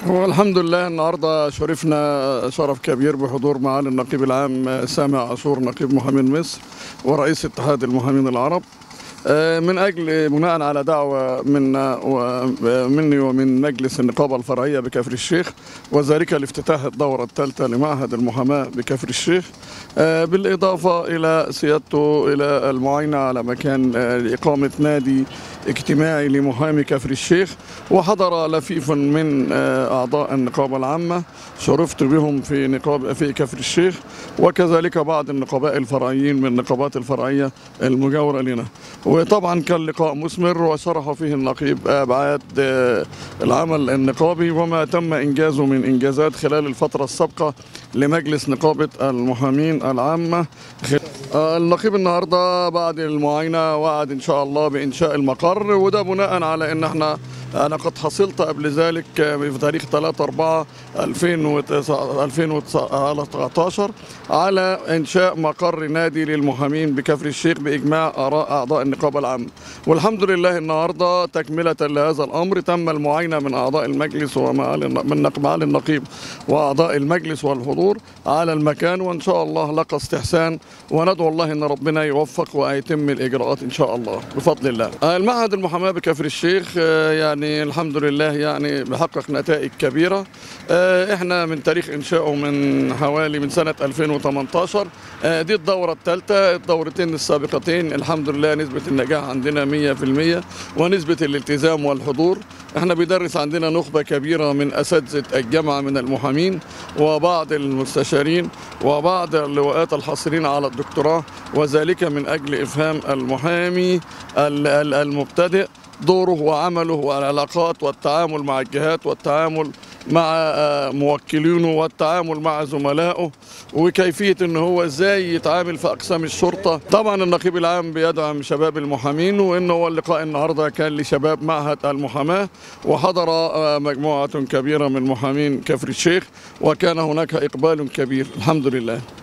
هو الحمد لله النهارده شرفنا شرف كبير بحضور معالي النقيب العام سامع عاشور نقيب محامين مصر ورئيس اتحاد المحامين العرب آه، من اجل بناء على دعوه منا ومني ومن مجلس النقابه الفرعيه بكفر الشيخ وذلك لافتتاح الدوره الثالثه لمعهد المحاماه بكفر الشيخ آه، بالاضافه الى سيادته الى المعاينه على مكان آه، لاقامه نادي اجتماعي لمحامي كفر الشيخ وحضر لفيف من آه، اعضاء النقابه العامه شرفت بهم في نقاب في كفر الشيخ وكذلك بعض النقباء الفرعيين من النقابات الفرعيه المجاوره لنا وطبعا كان لقاء مثمر وشرح فيه النقيب ابعاد آه، العمل النقابي وما تم انجازه من انجازات خلال الفتره السابقه لمجلس نقابه المحامين العامه آه، النقيب النهارده بعد المعاينه وعد ان شاء الله بانشاء المقر وده بناء على ان احنا انا قد حصلت قبل ذلك في تاريخ 3 4 2019 على انشاء مقر نادي للمحامين بكفر الشيخ باجماع اراء اعضاء النقابه العامه والحمد لله النهارده تكمله لهذا الامر تم المعاينه من اعضاء المجلس ومعالي من معالي النقيب واعضاء المجلس والحضور على المكان وان شاء الله لقى استحسان وندعو الله ان ربنا يوفق ويتم الاجراءات ان شاء الله بفضل الله. المعهد المحاماه بكفر الشيخ آه، يعني الحمد لله يعني بحقق نتائج كبيره آه، احنا من تاريخ انشائه من حوالي من سنه 2018 آه، دي الدوره الثالثه الدورتين السابقتين الحمد لله نسبه النجاح عندنا 100% ونسبه الالتزام والحضور احنا بيدرس عندنا نخبه كبيره من اساتذه الجامعه من المحامين وبعض المستشارين وبعض اللواءات الحاصلين على الدكتوراه وذلك من اجل افهام المحامي ال- ال- المبتدئ دوره وعمله والعلاقات والتعامل مع الجهات والتعامل مع آه، موكلينه والتعامل مع زملائه وكيفيه ان هو ازاي يتعامل في اقسام الشرطه طبعا النقيب العام بيدعم شباب المحامين وان هو اللقاء النهارده كان لشباب معهد المحاماه وحضر آه، مجموعه كبيره من محامين كفر الشيخ وكان هناك اقبال كبير الحمد لله